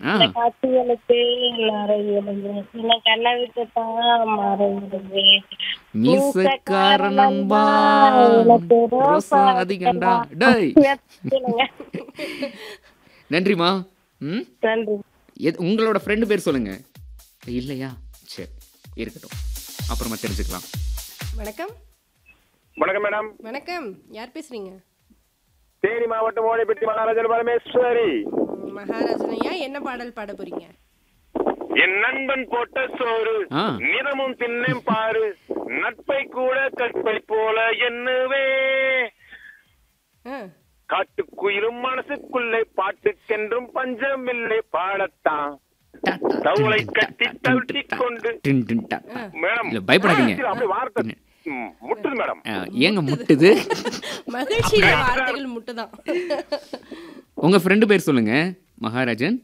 ஆ இந்த காட்சிகளுக்கு மறைகிறது சில கண்ணை விட்டு தான் மறைகிறது மீசக்கார நண்பா எனக்கு ரோசா அதிகண்டா டேய் சொல்லுங்க. நன்றிமா ம் நன்றி எது உங்களோட ஃப்ரெண்டு பேர் சொல்லுங்க இல்லையா சரி இருக்கட்டும் அப்புறமா தெரிஞ்சுக்கலாம் வணக்கம் வணக்கம் மேடம் வணக்கம் யார் பேசுறீங்க தேனி மாவட்டம் ஓடைப்பட்டி மகாராஜன் பரமேஸ்வரி ம், மகாராஜனையா என்ன பாடல் பாட போறீங்க என் நண்பன் போட்ட சோறு ஆ. நிறமும் தின்னும் பாரு நட்பை கூட கற்பை போல எண்ணுவே ஆ, காட்டுக்குயிலும் மனசுக்குள்ளே பாட்டுக்கென்றும் பஞ்சமில்லை பாடத்தான் தவுளை கட்டி தவிட்டிக் கொண்டு டின் டின் டா. மேடம் இல்ல, பயப்படாதீங்க. ஆ, அப்படி வார்த்தை ம், முட்டுது மேடம் ஆ, ஏங்க முட்டுது மகிழ்ச்சியில வார்த்தைகள் முட்டுதான் உங்க ஃப்ரெண்டு பேர் சொல்லுங்க மகாராஜன்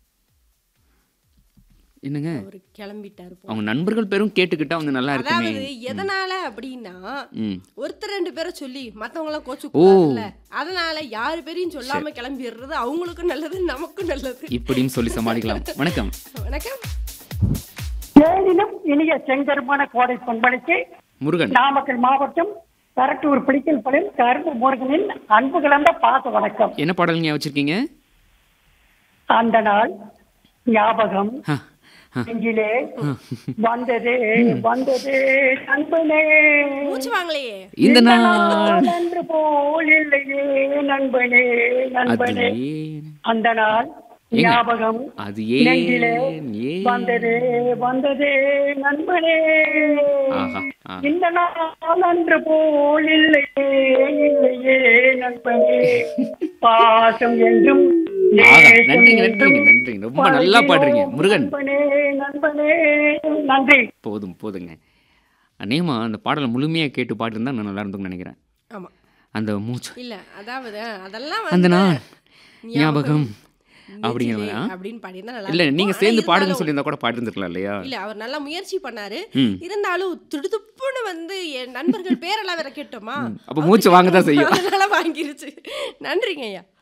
என்னங்க அவரு கிளம்பிட்டாரு போ. அவங்க நண்பர்கள் பேரும் கேட்டுக்கிட்டா வந்து நல்லா இருக்குமே அதாவது எதனால அப்படின்னா ம் ஒருத்தர் ரெண்டு பேரை சொல்லி மத்தவங்க எல்லாம் கோச்சு ஓ. அதனால யாரு பேரையும் சொல்லாம கிளம்பிடுறது அவங்களுக்கும் நல்லது நமக்கும் நல்லது இப்படின்னு சொல்லி சமாளிக்கலாம் வணக்கம் வணக்கம் ஏனினும் இனிய செங்கருமான கோடை பண்பளிக்கு முருகன் நாமக்கல் மாவட்டம் கரட்டூர் பிடிக்கல் பணில் கரும்பு முருகனின் அன்பு கலந்த பாச வணக்கம் என்ன பாடலுங்க வச்சிருக்கீங்க அந்த நாள் ஞாபகம் ஆ, ஆ. நெஞ்சிலே வந்ததே வந்ததே நண்பனே மூச்சு வாங்கலையே இந்த இந்த நாள் நாள் அன்று போல் இல்லையே நண்பனே அது நண்பனே ஏன் அந்த நாள் ஏங்க, ஞாபகம் அது நெஞ்சிலே ஏன் ஏன் வந்ததே வந்ததே நண்பனே ஆஹா ஆ. இந்த நாள் அன்று போல் இல்லையே இல்லையே நண்பனே பாசம் என்றும் ஆஹா, நேசம் நன்றிங்க என்றும் நன்றிங்க நன்றிங்க ரொம்ப நல்லா பாடுறீங்க முருகன் நண்பனே நண்பனே நன்றி போதும் போதுங்க அநேகமா அந்த பாடலை முழுமையாக கேட்டு பாட்டுருந்தா நான் நல்லா இருந்துன்னு நினைக்கிறேன் ஆமா அந்த மூச்சு இல்ல அதாவது அதெல்லாம் அந்த வந்து நாள் ஞாபகம் அப்படிங்கிற நெஞ்சிலே மாதிரி, ஆ? அப்படின்னு பாடினா நல்லா இல்ல இருக்கும். நீங்க ஆனா சேர்ந்து பாடுங்க இருந்தாலும் சொல்லியிருந்தா கூட பாடிருந்துருக்கலாம் இல்லையா இல்ல அவர் நல்லா முயற்சி பண்ணாரு ம். இருந்தாலும் துடுதுப்புன்னு வந்து என் நண்பர்கள் பேரெல்லாம் வேற கேட்டோமா அப்ப மூச்சு வாங்க தான் செய்யும். அதனால வாங்கிருச்சு நன்றிங்க ஐயா